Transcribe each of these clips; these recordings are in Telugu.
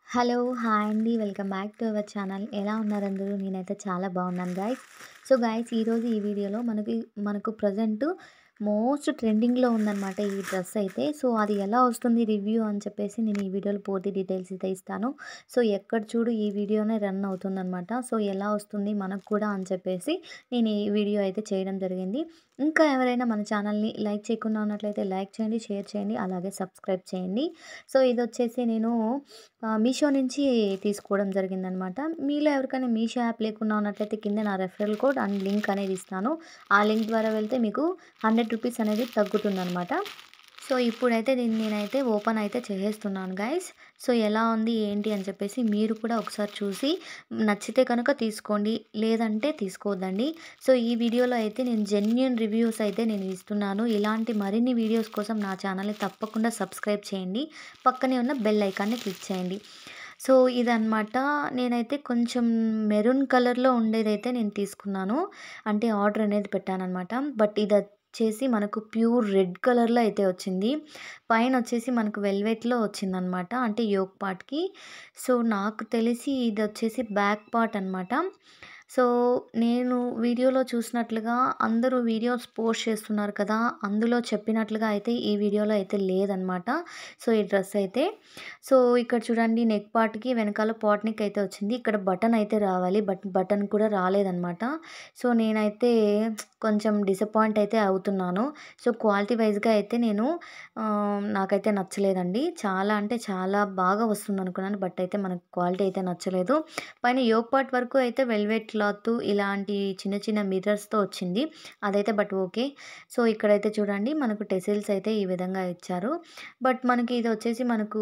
హలో! హాయ్ అండి. Welcome back to our channel. ఎలా ఉన్నారు అందరూ? నేనైతే చాలా బాగున్నాను గైస్. సో గైస్ ఈరోజు ఈ వీడియోలో మనకి మనకు ప్రెజెంట్ మోస్ట్ ట్రెండింగ్‌లో ఉందనమాట ఈ డ్రెస్ అయితే. సో అది ఎలా వస్తుంది రివ్యూ అని చెప్పేసి నేను ఈ వీడియోలో పూర్తి డీటెయిల్స్ అయితే ఇస్తాను. సో ఎక్కడ చూడు ఈ వీడియోనే రన్ అవుతుందనమాట. సో ఎలా వస్తుంది మనకు కూడా అని చెప్పేసి నేను ఈ వీడియో అయితే చేయడం జరిగింది. ఇంకా ఎవరైనా మన ఛానల్‌ని లైక్ చేయకుండా ఉన్నట్లయితే లైక్ చేయండి, షేర్ చేయండి, అలాగే సబ్స్క్రైబ్ చేయండి. సో ఇదొచ్చేసి నేను ఆహ్, మీషో నుంచి తీసుకోవడం జరిగిందనమాట. మీలో ఎవరికైనా మీషో యాప్ లేకుండా ఉన్నట్లయితే కింద నా రెఫరల్ కోడ్ అండ్ లింక్ అనేది ఇస్తాను. ఆ లింక్ ద్వారా వెళ్తే మీకు రూ. 100 అనేది తగ్గుతుందనమాట. సో ఇప్పుడైతే దీన్ని నేనైతే ఓపెన్ అయితే చేసేస్తున్నాను గైస్. సో ఎలా ఉంది ఏంటి అని చెప్పేసి మీరు కూడా ఒకసారి చూసి నచ్చితే కనుక తీసుకోండి. లేదంటే తీసుకోవద్దండి. సో ఈ వీడియోలో అయితే నేను జెన్యూన్ రివ్యూస్ అయితే నేను ఇస్తున్నాను. ఇలాంటి మరిన్ని వీడియోస్ కోసం నా ఛానల్‌ని తప్పకుండా సబ్స్క్రైబ్ చేయండి. పక్కనే ఉన్న బెల్ ఐకాన్‌ని క్లిక్ చేయండి. సో ఇదనమాట. నేనైతే కొంచెం మెరూన్ కలర్‌లో ఉండేదైతే నేను తీసుకున్నాను. అంటే ఆర్డర్ అనేది పెట్టాననమాట. బట్ ఇదొచ్చేసి మనకు ప్యూర్ రెడ్ కలర్‌లో అయితే వచ్చింది. పైనొచ్చేసి మనకు వెల్వెట్‌లో వచ్చిందనమాట. అంటే యోక్ పార్ట్‌కి. సో నాకు తెలిసి ఇదొచ్చేసి బ్యాక్ పార్ట్ అనమాట. సో నేను వీడియోలో చూసినట్లుగా అందరూ వీడియోస్ పోస్ట్ చేస్తున్నారు కదా! అందులో చెప్పినట్లుగా అయితే ఈ వీడియోలో అయితే లేదనమాట. సో ఈ డ్రెస్ అయితే. సో ఇక్కడ చూడండి నెక్ పార్ట్‌కి వెనకాల పాట్ నెక్ అయితే వచ్చింది. ఇక్కడ బటన్ అయితే రావాలి. బట్ బటన్ కూడా రాలేదనమాట. సో నేనైతే కొంచెం డిసప్పాయింట్ అయితే అవుతున్నాను. సో క్వాలిటీ వైస్‌గా అయితే నేను ఆహ్, నాకైతే నచ్చలేదండి. చాలా అంటే చాలా బాగా వస్తుందనుకున్నాను. బట్ అయితే మనకు క్వాలిటీ అయితే నచ్చలేదు. పైన యోక్ పార్ట్ వరకు అయితే వెల్వెట్ క్లాత్ ఇలాంటి చిన్న చిన్న మిర్రర్స్‌తో వచ్చింది. అదైతే బట్ ఓకే. సో ఇక్కడైతే చూడండి మనకు టెసిల్స్ అయితే ఈ విధంగా ఇచ్చారు. బట్ మనకి ఇదొచ్చేసి మనకు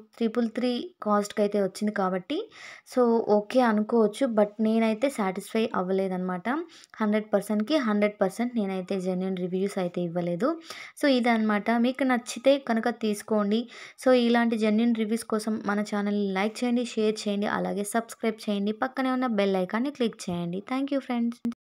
333 కాస్ట్‌కి అయితే వచ్చింది కాబట్టి సో ఓకే అనుకోవచ్చు. బట్ నేనైతే సాటిస్ఫై అవ్వలేదనమాట. 100%కి 100% నేనైతే జెన్యూన్ రివ్యూస్ అయితే ఇవ్వలేదు. సో ఇదనమాట. మీకు నచ్చితే కనుక తీసుకోండి. సో ఇలాంటి జెన్యూన్ రివ్యూస్ కోసం మన ఛానల్‌ని లైక్ చేయండి, షేర్ చేయండి, అలాగే సబ్స్క్రైబ్ చేయండి. పక్కనే ఉన్న బెల్ ఐకాన్‌ని క్లిక్ చేయండి. Thank you friends.